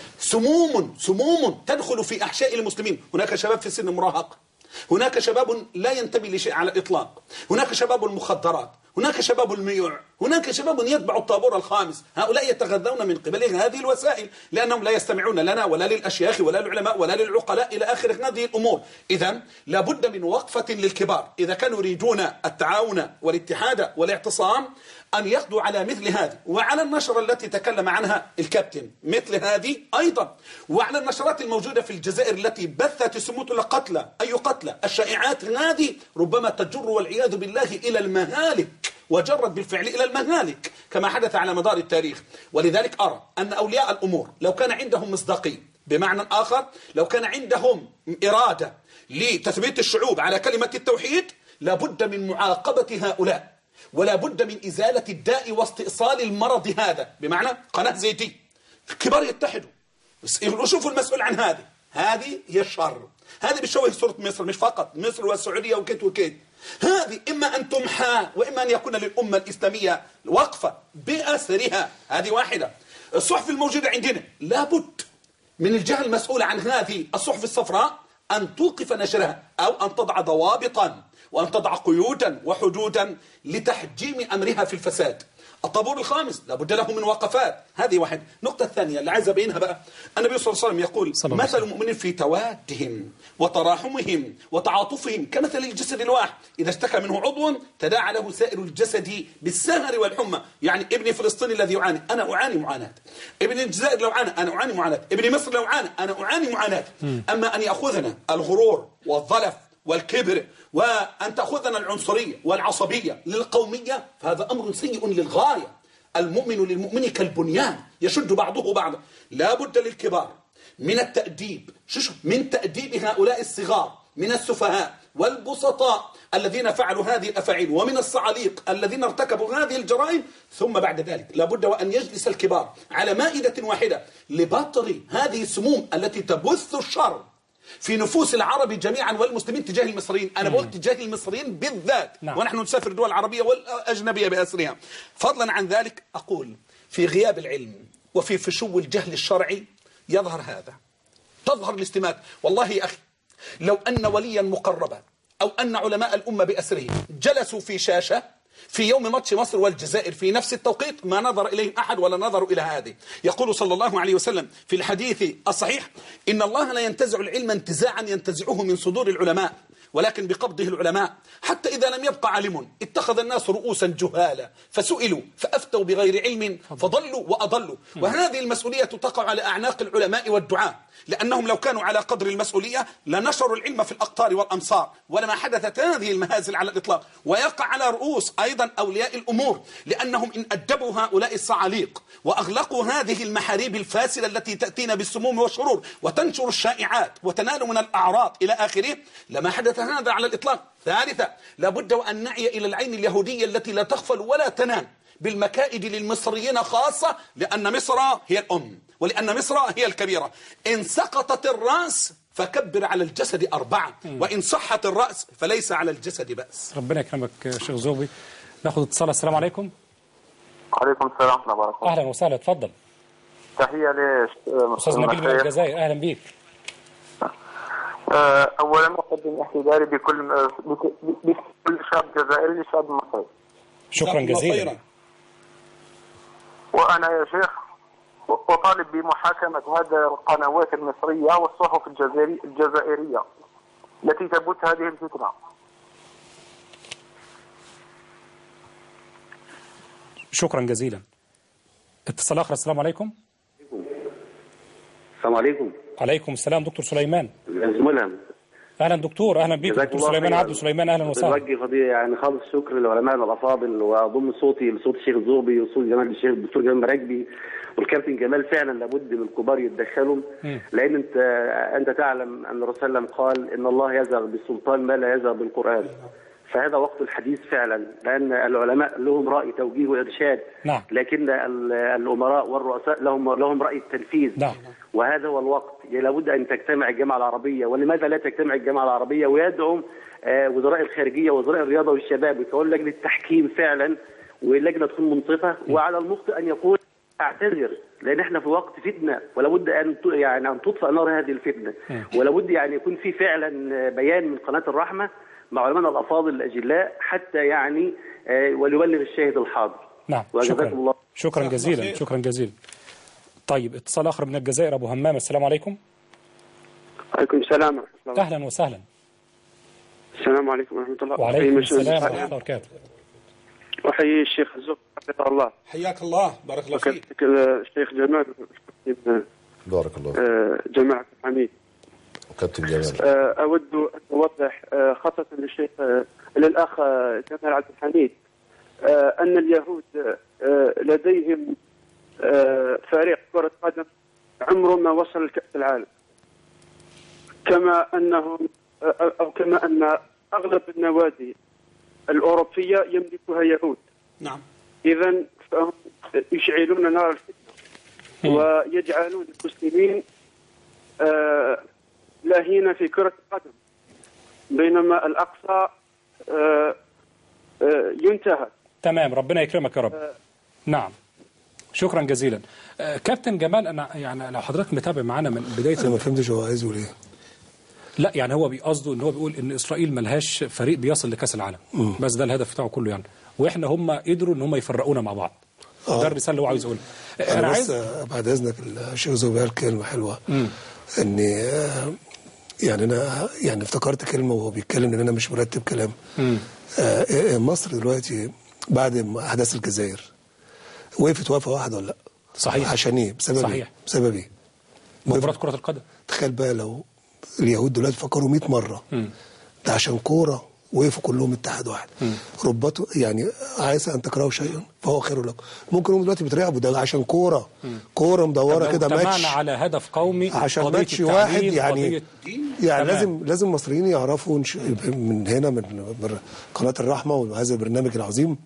سموم سموم تدخل في أحشاء المسلمين هناك شباب في سن المراهقة هناك شباب لا ينتمي لشيء على الإطلاق هناك شباب المخدرات هناك شباب الميوع هناك شباب يتبع الطابور الخامس هؤلاء يتغذون من قبل هذه الوسائل لأنهم لا يستمعون لنا ولا للأشياخ ولا للعلماء ولا للعقلاء إلى آخر هذه الأمور إذا لابد من وقفة للكبار إذا كانوا يريدون التعاون والاتحاد والاعتصام أن يقضوا على مثل هذه وعلى النشرة التي تكلم عنها الكابتن مثل هذه أيضا وعلى النشرات الموجودة في الجزائر التي بثت سموت القتلى أي قتلى الشائعات هذه ربما تجر والعياذ بالله إلى المهالك وجرت بالفعل إلى المهالك كما حدث على مدار التاريخ ولذلك أرى أن أولياء الأمور لو كان عندهم مصداقية بمعنى آخر لو كان عندهم إرادة لتثبيت الشعوب على كلمة التوحيد لابد من معاقبة هؤلاء ولا بد من إزالة الداء واستئصال المرض هذا بمعنى قناة زيتي كبار يتحدوا شوفوا المسؤول عن هذه هذه هي الشر هذه بتشوه صورة مصر مش فقط مصر والسعودية وكيت وكيت هذه إما أن تمحى وإما أن يكون للأمة الإسلامية وقفة بأسرها هذه واحدة الصحف الموجودة عندنا لابد من الجهة المسؤولة عن هذه الصحف الصفراء أن توقف نشرها أو أن تضع ضوابطا وأن تضع قيودا وحدودا لتحجيم أمرها في الفساد الطابور الخامس لابد له من وقفات هذه واحد النقطة الثانية اللي عايز أبينها بقى النبي صلى الله عليه وسلم يقول صلى الله عليه مثل المؤمنين في توادهم وتراحمهم وتعاطفهم كمثل الجسد الواحد إذا اشتكى منه عضو تداعى له سائر الجسد بالسهر والحمى يعني ابن فلسطين الذي يعاني أنا أعاني معاناة ابن الجزائر لو عانى أنا أعاني معاناة ابن مصر لو عانى أنا أعاني معاناة أما أن يأخذنا الغرور والظلف والكبر وأن تأخذنا العنصرية والعصبية للقومية فهذا أمر سيء للغاية المؤمن للمؤمن كالبنيان يشد بعضه بعضا لا بد للكبار من التأديب شوش من تأديب هؤلاء الصغار من السفهاء والبسطاء الذين فعلوا هذه الأفاعيل ومن الصعاليق الذين ارتكبوا هذه الجرائم ثم بعد ذلك لابد وأن يجلس الكبار على مائدة واحدة لبطر هذه السموم التي تبث الشر في نفوس العرب جميعا والمسلمين تجاه المصريين أنا بقول تجاه المصريين بالذات نعم. ونحن نسافر الدول العربية والأجنبية بأسرها فضلا عن ذلك أقول في غياب العلم وفي فشو الجهل الشرعي يظهر هذا تظهر الاستمات والله يا أخي لو أن وليا مقربا أو أن علماء الأمة بأسره جلسوا في شاشة في يوم ماتش مصر والجزائر في نفس التوقيت ما نظر إليهم أحد ولا نظروا إلى هذه يقول صلى الله عليه وسلم في الحديث الصحيح إن الله لا ينتزع العلم انتزاعا ينتزعه من صدور العلماء ولكن بقبضه العلماء حتى إذا لم يبقى عالم اتخذ الناس رؤوسا جهالا فسئلوا فأفتوا بغير علم فضلوا وأضلوا وهذه المسؤولية تقع على أعناق العلماء والدعاء لأنهم لو كانوا على قدر المسؤولية لنشروا العلم في الأقطار والأمصار ولما حدثت هذه المهازل على الإطلاق ويقع على رؤوس أيضا أولياء الأمور لأنهم إن أدبوا هؤلاء الصعاليق وأغلقوا هذه المحاريب الفاسدة التي تأتينا بالسموم والشرور وتنشر الشائعات وتنال من الأعراض إلى آخره لما حدث هذا على الإطلاق ثالثا لابد وأن نعي إلى العين اليهودية التي لا تغفل ولا تنام بالمكائد للمصريين خاصة لأن مصر هي الأم ولأن مصر هي الكبيرة إن سقطت الرأس فكبر على الجسد أربعة وإن صحت الرأس فليس على الجسد بأس ربنا يكرمك يا شيخ زوبي ناخد اتصال السلام عليكم وعليكم السلام ورحمة الله وبركاته اهلا وسهلا اتفضل تحية استاذ نبيل من الجزائر اهلا بيك آه، أولا أقدم اعتذاري بكل بك- بكل شاب جزائري لشاب مصري شكرا جزاكم الله جزيلا خيرا. وأنا يا شيخ أطالب بمحاكمة هذه القنوات المصرية والصحف الجزائري الجزائرية التي تبث هذه الفتنة شكرا جزيلا اتصال اخر السلام عليكم السلام عليكم عليكم السلام دكتور سليمان ملهم اهلا دكتور اهلا بيك جزاك دكتور الله سليمان خير. عبد سليمان اهلا وسهلا بوجه فضيلة يعني خالص الشكر لعلمائنا الافاضل واضم صوتي لصوت الشيخ زوبي وصوت جمال الشيخ الدكتور جمال مراكبي والكابتن جمال فعلا لابد من الكبار يتدخلوا لان انت انت تعلم ان الرسول صلى الله عليه وسلم قال ان الله يزغ بالسلطان ما لا يزغ بالقران فهذا وقت الحديث فعلا لان العلماء لهم راي توجيه وارشاد نعم. لكن ال- الامراء والرؤساء لهم لهم راي التنفيذ نعم. وهذا هو الوقت لابد ان تجتمع الجامعه العربيه ولماذا لا تجتمع الجامعه العربيه ويدعم آه، وزراء الخارجيه وزراء الرياضه والشباب ويكون لجنه تحكيم فعلا واللجنه تكون منصفه وعلى المخطئ ان يقول اعتذر لان احنا في وقت فتنه ولابد ان ت- يعني ان تطفئ نار هذه الفتنه ولابد يعني يكون في فعلا بيان من قناه الرحمه مع علمائنا الافاضل الاجلاء حتى يعني آه، وليبلغ الشاهد الحاضر نعم وجزاكم شكرا الله شكرا جزاك الله جزيلا خير. شكرا جزيلا طيب اتصال اخر من الجزائر ابو همام السلام عليكم عليكم السلام ورحمة الله اهلا وسهلا السلام عليكم ورحمة الله وعليكم أحيي السلام مشاهد- ورحمه الله وبركاته وأحيي الشيخ الزهر حفظه الله حياك الله بارك الله فيك وكذلك الشيخ جمال بارك الله فيك. آه، جماعة الحميد كابتن جمال آه، أود أن أوضح آه، خاصة للشيخ آه، للأخ آه، جمال عبد الحميد آه، أن اليهود آه، لديهم آه، فريق كرة قدم عمره ما وصل لكأس العالم كما أنهم آه، أو كما أن أغلب النوادي الأوروبية يملكها يهود نعم إذا فهم يشعلون نار الفتنة ويجعلون المسلمين آه، لاهين في كرة القدم بينما الأقصى آه، آه، ينتهك تمام ربنا يكرمك يا رب نعم شكرا جزيلا آه، كابتن جمال انا يعني لو حضرتك متابع معانا من بدايه انا ما فهمتش هو عايز يقول ايه لا يعني هو بيقصده ان هو بيقول ان اسرائيل ملهاش فريق بيصل لكاس العالم مم. بس ده الهدف بتاعه كله يعني واحنا هم قدروا ان هم يفرقونا مع بعض آه. ده الرساله اللي هو عايز يقولها انا, انا بس عايز آه، بعد اذنك الشيخ زوبي قال كلمه حلوه مم. ان آه، يعني انا يعني افتكرت كلمه وهو بيتكلم ان انا مش مرتب كلام مم. آه، آه، مصر دلوقتي بعد ما احداث الجزائر وقفت وقفه واحده ولا لا؟ صحيح. عشان ايه؟ بسبب صحيح. ايه؟ بسبب ايه؟ مباراه كره القدم تخيل بقى لو اليهود دلوقتي فكروا 100 مره مم. ده عشان كوره وقفوا كلهم اتحاد واحد ربطوا يعني عايز ان تكرهوا شيئا فهو خير لكم ممكن هم دلوقتي بيترعبوا ده عشان كوره كوره طب مدوره لو كده اجتمعنا ماتش على هدف قومي عشان قضية ماتش التعليم، واحد يعني قضية يعني تمام. لازم لازم المصريين يعرفوا نش- من هنا من بر- قناه الرحمه وهذا البرنامج العظيم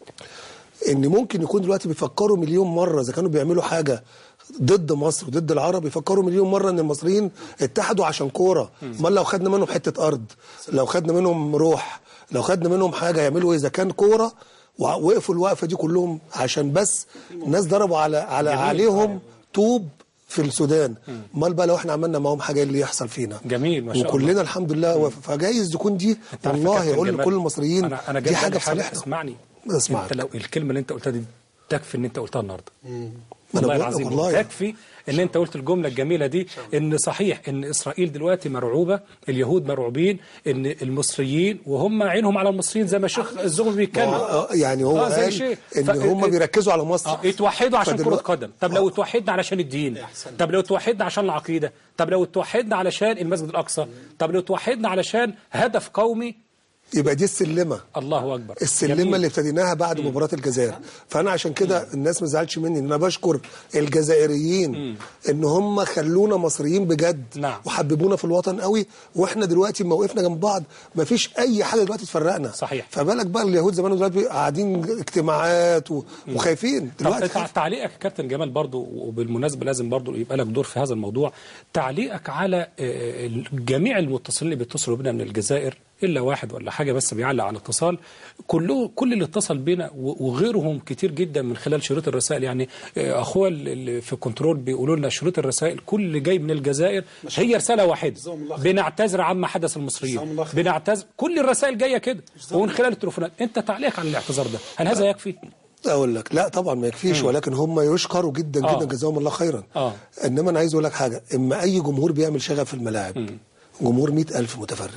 ان ممكن يكون دلوقتي بيفكروا مليون مره اذا كانوا بيعملوا حاجه ضد مصر وضد العرب يفكروا مليون مره ان المصريين اتحدوا عشان كوره امال لو خدنا منهم حته ارض لو خدنا منهم روح لو خدنا منهم حاجه يعملوا إيه؟ اذا كان كوره وقفوا الوقفه دي كلهم عشان بس الناس ضربوا على على جميل. عليهم طوب في السودان امال بقى لو احنا عملنا معاهم حاجه إيه اللي يحصل فينا جميل ما شاء الله وكلنا الحمد لله وف- فجايز تكون دي أنت عارف يا والله كابتن يقول جمال، لكل المصريين انا انا دي جاي حاجه بالي في صالحنا اسمعني اسمعك. انت لو الكلمه اللي انت قلتها دي تكفي ان انت قلتها النهارده أنا والله بقول لك العظيم والله. تكفي ان انت قلت الجمله الجميله دي ان صحيح ان اسرائيل دلوقتي مرعوبه اليهود مرعوبين ان المصريين وهم عينهم على المصريين زي ما الشيخ الزغبي بيتكلم آه، يعني هو آه، زي قال شيء. ان ف- هم بيركزوا على مصر اه اتوحدوا عشان كرة فدلوقتي- قدم طب لو اتوحدنا علشان الدين طب لو اتوحدنا عشان العقيدة طب لو اتوحدنا علشان المسجد الأقصى طب لو اتوحدنا علشان هدف قومي يبقى دي السلمه الله أكبر السلمه جميل. اللي ابتديناها بعد مباراه الجزائر فانا عشان كده الناس ما زعلتش مني ان انا بشكر الجزائريين ان هم خلونا مصريين بجد نعم. وحببونا في الوطن قوي واحنا دلوقتي ما وقفنا جنب بعض ما فيش اي حاجه دلوقتي تفرقنا صحيح. فبالك بقى اليهود زمان دلوقتي قاعدين اجتماعات و... وخايفين طب دلوقتي تع- تعليقك يا كابتن جمال برضو وبالمناسبة لازم برضو يبقى لك دور في هذا الموضوع تعليقك على آه، جميع المتصلين اللي بيتصلوا بنا من الجزائر إلا واحد ولا حاجة بس بيعلق على الاتصال كله كل اللي اتصل بينا و- وغيرهم كتير جدا من خلال شريط الرسائل يعني آه، أخويا اللي في كنترول بيقولوا لنا شريط الرسائل كل اللي جاي من الجزائر هي رسالة واحدة جزاهم الله خير. بنعتذر عما حدث المصريين جزاهم الله خير. بنعتذر كل الرسائل جاية كده ومن خلال التليفونات أنت تعليقك على الاعتذار ده هل هذا يكفي؟ اقول لك لا طبعا ما يكفيش ولكن هم يشكروا جدا آه. جدا جزاهم الله خيرا آه. انما انا عايز اقول لك حاجه اما اي جمهور بيعمل شغف في الملاعب جمهور مئة ألف متفرج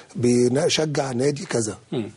بيشجع نادي كذا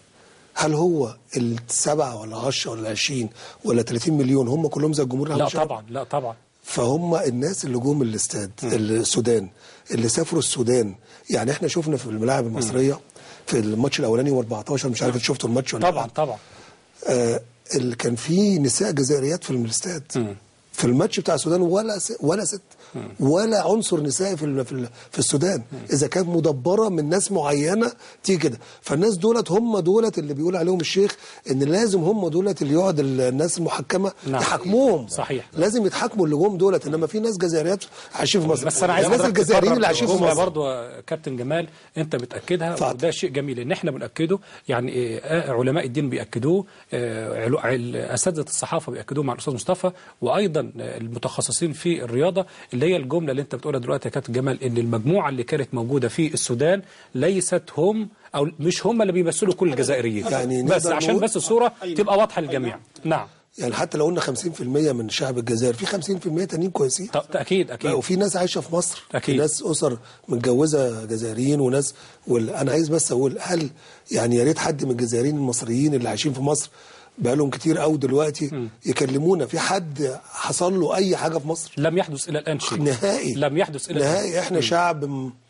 هل هو السبعة ولا عشرة ولا عشرين ولا 30 مليون هم كلهم زي الجمهور اللي لا عمل شغف؟ طبعا لا طبعا فهم الناس اللي جم الاستاد السودان اللي سافروا السودان يعني احنا شفنا في الملاعب المصريه في الماتش الاولاني و14 مش عارف انت شفتوا الماتش ولا طبعا لأ. طبعا آه اللي كان في نساء جزائريات في الاستاد في الماتش بتاع السودان ولا س... ولا ست ولا عنصر نسائي في ال... في, ال... في السودان اذا كانت مدبره من ناس معينه تيجي كده فالناس دولت هم دولت اللي بيقول عليهم الشيخ ان لازم هم دولت اللي يقعد ال- الناس المحكمه نعم. يحاكموهم صحيح. لازم يتحاكموا اللي جم دولت انما في ناس جزائريات عايشين في مصر بس انا عايز الناس حضرتك الجزائريين تقرب اللي عايشين في جملة مصر برضو يا كابتن جمال انت بتاكدها اتفضل. وده شيء جميل ان احنا بناكده يعني إيه، آه، علماء الدين بياكدوه آه، علو- عل- اساتذه الصحافه بياكدوه مع الاستاذ مصطفى وايضا آه، المتخصصين في الرياضه اللي هي الجمله اللي انت بتقولها دلوقتي يا كابتن جمال ان المجموعه اللي كانت موجوده في السودان ليست هم او مش هم اللي بيمثلوا كل الجزائريين يعني بس نقدر عشان نقول- بس الصوره تبقى واضحه للجميع نعم يعني حتى لو قلنا 50% من شعب الجزائر في 50% تانيين كويسين طب اكيد لا اكيد وفي ناس عايشه في مصر أكيد. في ناس اسر متجوزه جزائريين وناس وال... انا عايز بس اقول هل يعني يا ريت حد من الجزائريين المصريين اللي عايشين في مصر بقالهم كتير قوي دلوقتي يكلمونا في حد حصل له اي حاجه في مصر لم يحدث الى الان شيء نهائي لم يحدث الى الان نهائي احنا شعب م...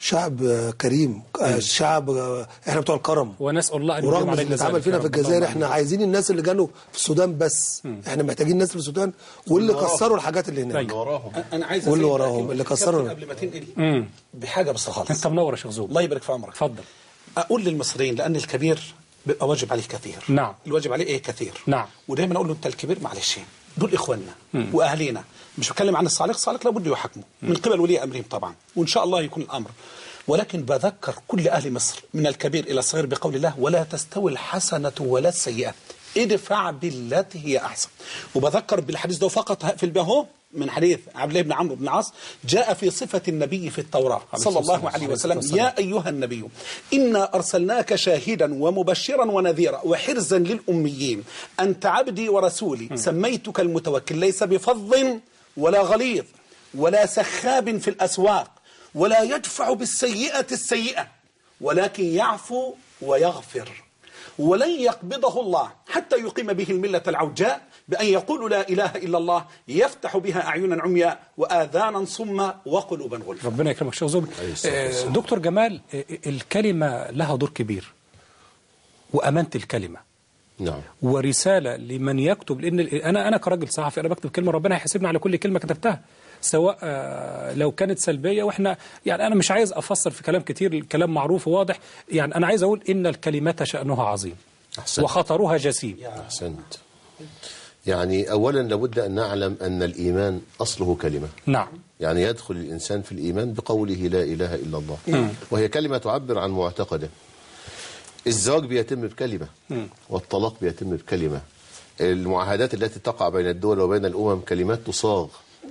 شعب آه، كريم آه، شعب آه، احنا بتوع الكرم ونسال الله ان يديم ورغم علينا اللي اتعمل ذلك فينا يا في رب. الجزائر اللهم احنا آمين. عايزين الناس اللي جالوا في السودان بس احنا محتاجين ناس في السودان واللي وراهم. كسروا الحاجات اللي هناك أيوة. وراهم انا عايز واللي أسيب وراهم، لكن اللي كابتن كسروا. قبل ما تنقل مم. بحاجه بس خالص انت منور يا شيخ زوب الله يبارك في عمرك اتفضل اقول للمصريين لان الكبير بيبقى واجب عليه كثير نعم. الواجب عليه ايه كثير نعم. ودايما اقول له انت الكبير معلش دول اخواننا واهالينا مش بتكلم عن الصالح الصالح لابد يحكموا من قبل ولي امرهم طبعا وان شاء الله يكون الامر ولكن بذكر كل اهل مصر من الكبير الى الصغير بقول الله ولا تستوي الحسنه ولا السيئه ادفع بالتي هي احسن وبذكر بالحديث ده فقط في البهو من حديث عبد الله بن عمرو بن عاص جاء في صفة النبي في التوراة صلى الله عليه وسلم يا أيها النبي إنا أرسلناك شاهدا ومبشرا ونذيرا وحرزا للأميين أنت عبدي ورسولي سميتك المتوكل ليس بفظ ولا غليظ ولا سخاب في الأسواق ولا يدفع بالسيئة السيئة ولكن يعفو ويغفر ولن يقبضه الله حتى يقيم به الملة العوجاء بأن يقول لا إله إلا الله يفتح بها أعينا عمياء وآذانا صما وقلوبا غلفا ربنا يكرمك شيخ زوب آه، دكتور جمال آه، الكلمه لها دور كبير وامانه الكلمه نعم ورساله لمن يكتب لان انا انا كراجل صحفي انا بكتب كلمه ربنا هيحاسبني على كل كلمه كتبتها سواء آه، لو كانت سلبيه واحنا يعني انا مش عايز افسر في كلام كتير الكلام معروف وواضح يعني انا عايز اقول ان الكلمات شانها عظيم أحسنت. وخطرها جسيم أحسنت يعني أولا لابد أن نعلم أن الإيمان أصله كلمة نعم يعني يدخل الإنسان في الإيمان بقوله لا إله إلا الله وهي كلمة تعبر عن معتقده الزواج بيتم بكلمة والطلاق بيتم بكلمة المعاهدات التي تقع بين الدول وبين الأمم كلمات تصاغ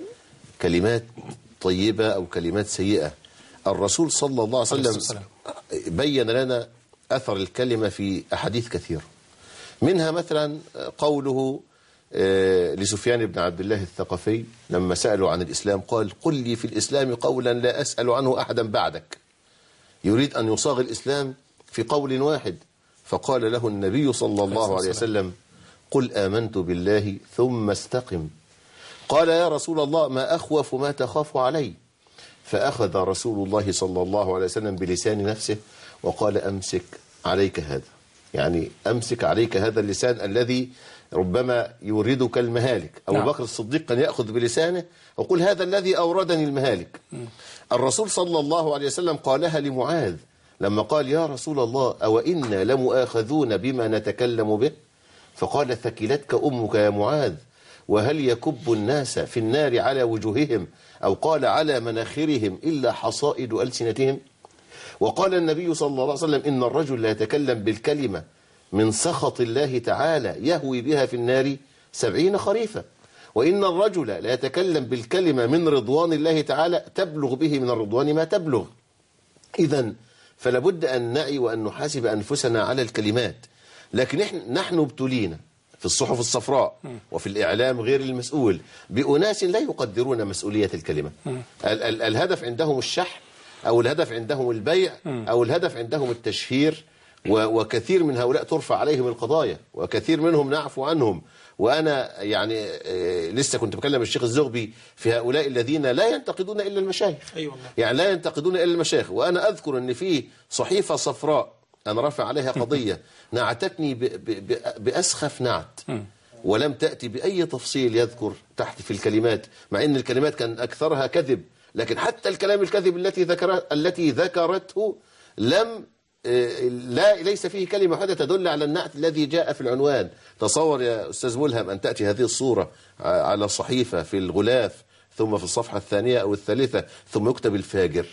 كلمات طيبة أو كلمات سيئة الرسول صلى الله عليه عليه الصلاة وسلم بين لنا أثر الكلمة في أحاديث كثيرة منها مثلا قوله آه، لسفيان بن عبد الله الثقفي لما سألوا عن الإسلام قال قل لي في الإسلام قولا لا أسأل عنه أحدا بعدك يريد أن يصاغ الإسلام في قول واحد فقال له النبي صلى الله عليه وسلم قل آمنت بالله ثم استقم قال يا رسول الله ما أخوف ما تخاف علي فأخذ رسول الله صلى الله عليه وسلم بلسان نفسه وقال أمسك عليك هذا يعني أمسك عليك هذا اللسان الذي ربما يوردك المهالك أبو نعم. بكر الصديق كان يأخذ بلسانه ويقول هذا الذي أوردني المهالك الرسول صلى الله عليه وسلم قالها لمعاذ لما قال يا رسول الله أو إنا لمؤاخذون بما نتكلم به فقال ثكلتك أمك يا معاذ وهل يكب الناس في النار على وجوههم أو قال على مناخرهم إلا حصائد ألسنتهم وقال النبي صلى الله عليه وسلم إن الرجل لا يتكلم بالكلمة من سخط الله تعالى يهوي بها في النار سبعين خريفا وإن الرجل لا يتكلم بالكلمة من رضوان الله تعالى تبلغ به من الرضوان ما تبلغ إذا فلابد أن نعي وأن نحاسب أنفسنا على الكلمات لكن إحنا نحن ابتلينا في الصحف الصفراء وفي الإعلام غير المسؤول بأناس لا يقدرون مسؤولية الكلمة ال ال الهدف عندهم الشحن أو الهدف عندهم البيع أو الهدف عندهم التشهير و وكثير من هؤلاء ترفع عليهم القضايا وكثير منهم نعفو عنهم وأنا يعني آه، لسه كنت بكلم الشيخ الزغبي في هؤلاء الذين لا ينتقدون إلا المشايخ أي والله. يعني لا ينتقدون إلا المشايخ وأنا أذكر أن في صحيفة صفراء أنا رافع عليها قضية نعتتني ب ب ب بأسخف نعت ولم تأتي بأي تفصيل يذكر تحت في الكلمات مع أن الكلمات كان أكثرها كذب لكن حتى الكلام الكذب التي ذكر التي ذكرته لم آه، لا ليس فيه كلمة واحدة تدل على النعت الذي جاء في العنوان تصور يا أستاذ ملهم أن تأتي هذه الصورة ع- على صحيفة في الغلاف ثم في الصفحة الثانية أو الثالثة ثم يكتب الفاجر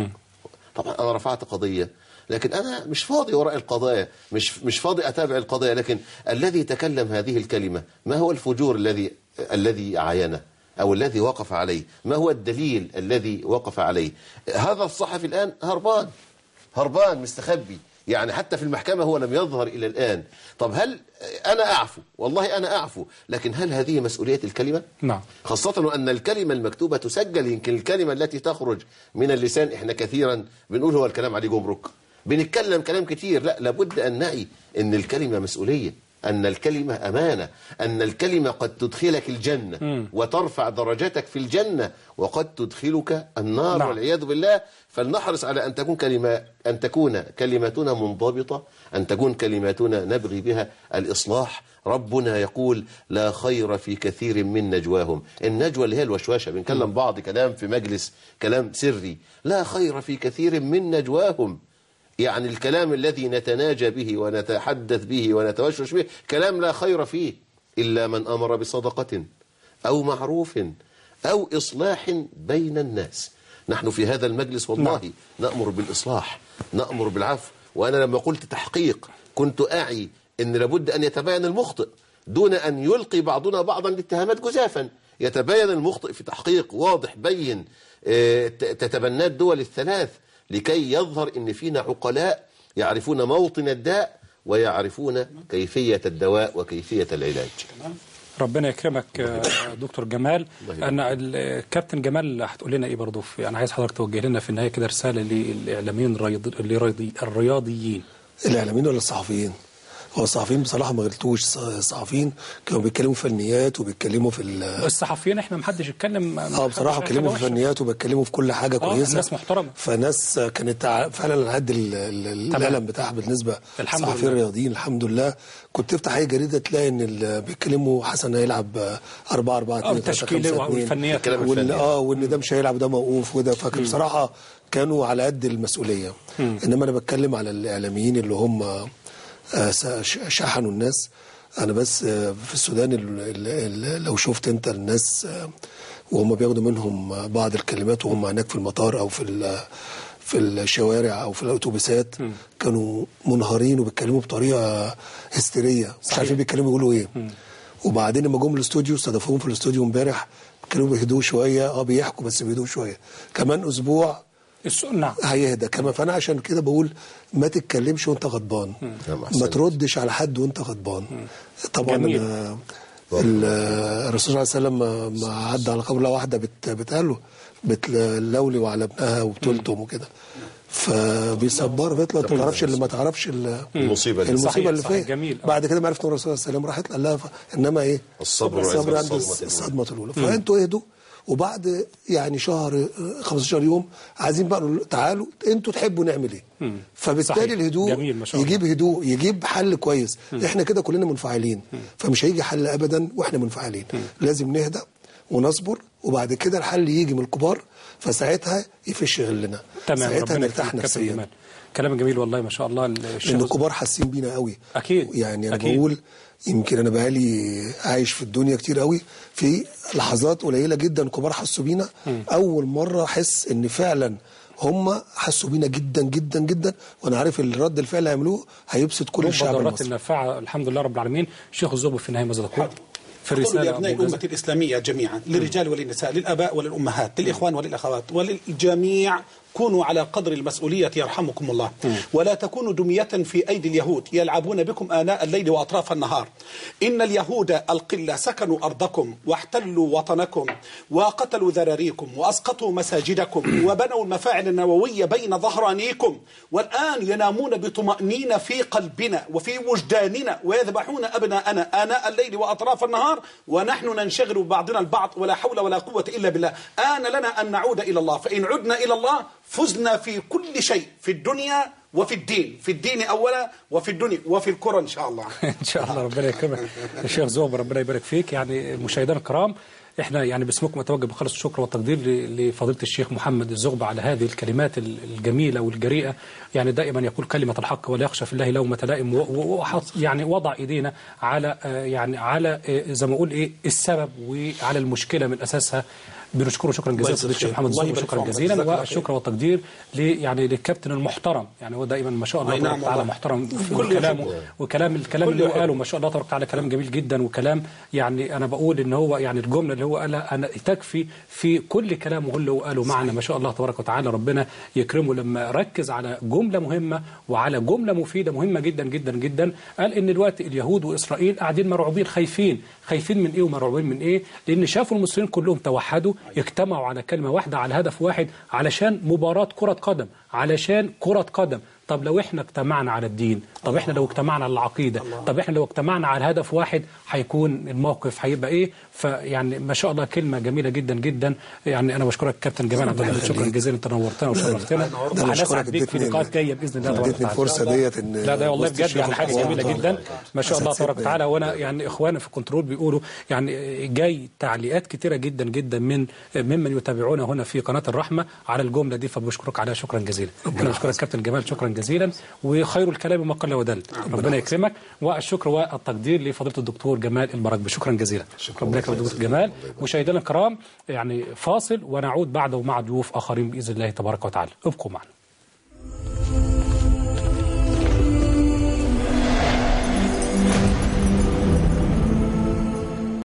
طبعا أنا رفعت قضية لكن أنا مش فاضي وراء القضايا مش مش فاضي أتابع القضايا لكن الذي تكلم هذه الكلمة ما هو الفجور الذي الذي عاينه أو الذي وقف عليه ما هو الدليل الذي وقف عليه هذا الصحفي الآن هربان هربان مستخبي يعني حتى في المحكمة هو لم يظهر إلى الآن طب هل أنا أعفو والله أنا أعفو لكن هل هذه مسؤولية الكلمة نعم خاصة وأن الكلمة المكتوبة تسجل يمكن الكلمة التي تخرج من اللسان إحنا كثيرا بنقول هو الكلام عليه جمرك بنتكلم كلام كتير لا لابد أن نعي أن الكلمة مسؤولية أن الكلمة أمانة أن الكلمة قد تدخلك الجنة وترفع درجتك في الجنة وقد تدخلك النار نعم. والعياذ بالله فلنحرص على أن تكون كلمة أن تكون كلماتنا منضبطة أن تكون كلماتنا نبغي بها الإصلاح ربنا يقول لا خير في كثير من نجواهم النجوى اللي هي الوشوشة بنكلم بعض كلام في مجلس كلام سري لا خير في كثير من نجواهم يعني الكلام الذي نتناجى به ونتحدث به ونتوشوش به كلام لا خير فيه إلا من أمر بصدقة أو معروف أو إصلاح بين الناس نحن في هذا المجلس والله نعم. نأمر بالإصلاح نأمر بالعفو وأنا لما قلت تحقيق كنت أعي أن لابد أن يتبين المخطئ دون أن يلقي بعضنا بعضا الاتهامات جزافا يتبين المخطئ في تحقيق واضح بين آه، ت- تتبناه الدول الثلاث لكي يظهر أن فينا عقلاء يعرفون موطن الداء ويعرفون كيفية الدواء وكيفية العلاج ربنا يكرمك آه، دكتور جمال انا الكابتن جمال هتقول لنا ايه برضه في انا عايز حضرتك توجه لنا في النهايه كده رساله للاعلاميين الرياض- الرياضي- الرياضيين الاعلاميين ولا الصحفيين هو الصحفيين بصراحه ما غلطوش الص- الصحفيين كانوا بيتكلموا في فنيات وبيتكلموا في ال- الصحفيين احنا محدش يتكلم اه بصراحه محدش بيتكلموا في حاجة وحشة. فنيات وبيتكلموا في كل حاجه آه، كويسه الناس محترمة. فناس كانت ع- فعلا على قد ال- ال- تمام. القلم بتاعها بالنسبه الحمد للصحفيين لله. الرياضيين الحمد لله كنت تفتح اي جريده تلاقي ان ال- بيتكلموا حسن هيلعب 4 4 2 التشكيل والفنيات. الكلام وال- الفني. اه وان ده مش هيلعب ده موقوف وده فاكر بصراحه كانوا على قد المسؤوليه انما انا بتكلم على الاعلاميين اللي هم آه، س- ش- شحنوا الناس انا بس آه، في السودان ال- ال- ال- لو شفت انت الناس آه، وهم بياخدوا منهم بعض الكلمات وهم هناك في المطار او في ال- في الشوارع او في الاتوبيسات كانوا منهارين وبيتكلموا بطريقه هستيريه مش عارفين بيتكلموا يقولوا ايه وبعدين لما جم الاستوديو استضافوهم في الاستوديو امبارح كانوا بيهدوا شويه اه بيحكوا بس بيهدوا شويه كمان اسبوع الس- نعم هيهدى كمان فانا عشان كده بقول ما تتكلمش وانت غضبان نعم، ما أحسنت. تردش على حد وانت غضبان طبعا جميل. أنا ال- الرسول صلى الله عليه وسلم ما- ما عدى على قبر واحده بت- بتقال له بتلولي وعلى ابنها وبتلتم وكده فبيصبر بيطلع ما تعرفش اللي ما تعرفش ال- المصيبة اللي- المصيبه صحيح، اللي صحيح، فيها جميل. بعد كده ما عرفت ان الرسول صلى الله عليه وسلم راحت قال لها ف... انما ايه الصبر الصبر عند عند الصدمة الصدمه الاولى فانتوا اهدوا وبعد يعني شهر آه، 15 يوم عايزين بقى نقول تعالوا انتوا تحبوا نعمل ايه فبالتالي صحيح. الهدوء جميل ما شاء الله. يجيب هدوء يجيب حل كويس احنا كده كلنا منفعلين فمش هيجي حل ابدا واحنا منفعلين لازم نهدى ونصبر وبعد كده الحل يجي من الكبار فساعتها يفش غلنا تمام ساعتها ربنا نرتاح يكرمك كابتن نفسيا جمال كلام جميل والله ما شاء الله لان الشيخ الكبار حاسين بينا قوي أكيد. يعني انا أكيد. بقول يمكن انا بقالي عايش في الدنيا كتير قوي في لحظات قليله جدا كبار حسوا بينا اول مره احس ان فعلا هم حسوا بينا جدا جدا جدا وانا عارف الرد الفعل اللي هيعملوه هيبسط كل الشعب البادرات المصري النافعه الحمد لله رب العالمين شيخ الزوبي في النهايه ماذا تقول؟ في أقول الرساله لأبناء أبو جزء. الأمة الإسلامية جميعا للرجال وللنساء للآباء وللأمهات للإخوان وللأخوات وللجميع كونوا على قدر المسؤولية يرحمكم الله ولا تكونوا دمية في أيدي اليهود يلعبون بكم آناء الليل وأطراف النهار إن اليهود القلة سكنوا أرضكم واحتلوا وطنكم وقتلوا ذراريكم وأسقطوا مساجدكم وبنوا المفاعل النووية بين ظهرانيكم والآن ينامون بطمأنينة في قلبنا وفي وجداننا ويذبحون أبناءنا آناء الليل وأطراف النهار ونحن ننشغل ببعضنا البعض ولا حول ولا قوة إلا بالله آن لنا أن نعود إلى الله فإن عدنا إلى الله فزنا في كل شيء في الدنيا وفي الدين في الدين أولا وفي الدنيا وفي الكرة إن شاء الله ان شاء الله ربنا يكرمك الشيخ زوب ربنا يبارك فيك يعني مشاهدينا الكرام احنا يعني باسمكم اتوجه بخالص الشكر والتقدير ل- لفضيله الشيخ محمد الزغبة على هذه الكلمات ال- الجميله والجريئه يعني دائما يقول كلمه الحق ولا يخشى في الله لومه لائم و- و- وحط يعني وضع ايدينا على آه، يعني على آه، زي ما اقول ايه السبب وعلى المشكله من اساسها بنشكره شكرا جزيلا يجزاك فضيله الشيخ خير. محمد الله الزغبة يبارك شكرا في عمرك. جزيلا جزاك الله خير. والشكر والتقدير ل يعني للكابتن المحترم يعني هو دائما ما شاء الله أي نعم تبارك وتعالى والله. محترم في كل كلامه يحبه. وكلام الكلام كل اللي هو يحبه. قاله ما شاء الله تبارك وتعالى كلام جميل جدا وكلام يعني انا بقول ان هو يعني الجمله اللي هو قالها انا تكفي في كل كلامه اللي هو قاله معنا ما شاء الله تبارك وتعالى ربنا يكرمه لما ركز على جمله مهمه وعلى جمله مفيده مهمه جدا جدا جدا قال ان الوقت اليهود واسرائيل قاعدين مرعوبين خايفين خايفين من ايه ومرعوبين من ايه لان شافوا المسلمين كلهم توحدوا اجتمعوا على كلمه واحده على هدف واحد علشان مباراه كره قدم علشان كره قدم طب لو احنا اجتمعنا على الدين طب احنا لو اجتمعنا على العقيده طب احنا لو اجتمعنا على هدف واحد هيكون الموقف هيبقى ايه فيعني ما شاء الله كلمه جميله جدا جدا يعني انا بشكرك كابتن جمال عبد العزيز شكرا جزيلا انت نورتنا وشرفتنا ده أنا أشكرك وهنسعد بيك في اديتني- لقاءات جايه باذن الله تبارك اديتني وتعالى. الفرصه ديت ان لا ده والله وسط بجد الشيخ يعني حاجه الحسين جميله طبعاً. جدا ما شاء الله تبارك وتعالى وانا يعني اخواني في الكنترول بيقولوا يعني جاي تعليقات كتيره جدا جدا من ممن يتابعونا هنا في قناه الرحمه على الجمله دي فبشكرك عليها شكرا جزيلا انا بشكرك كابتن جمال شكرا جزيلا وخير الكلام ما قل ودل ربنا يكرمك والشكر والتقدير لفضيله الدكتور جمال المراكبي شكرا جزيلا ربنا يكرمك دكتور جمال مشاهدينا الكرام يعني فاصل ونعود بعده مع ضيوف اخرين باذن الله تبارك وتعالى ابقوا معنا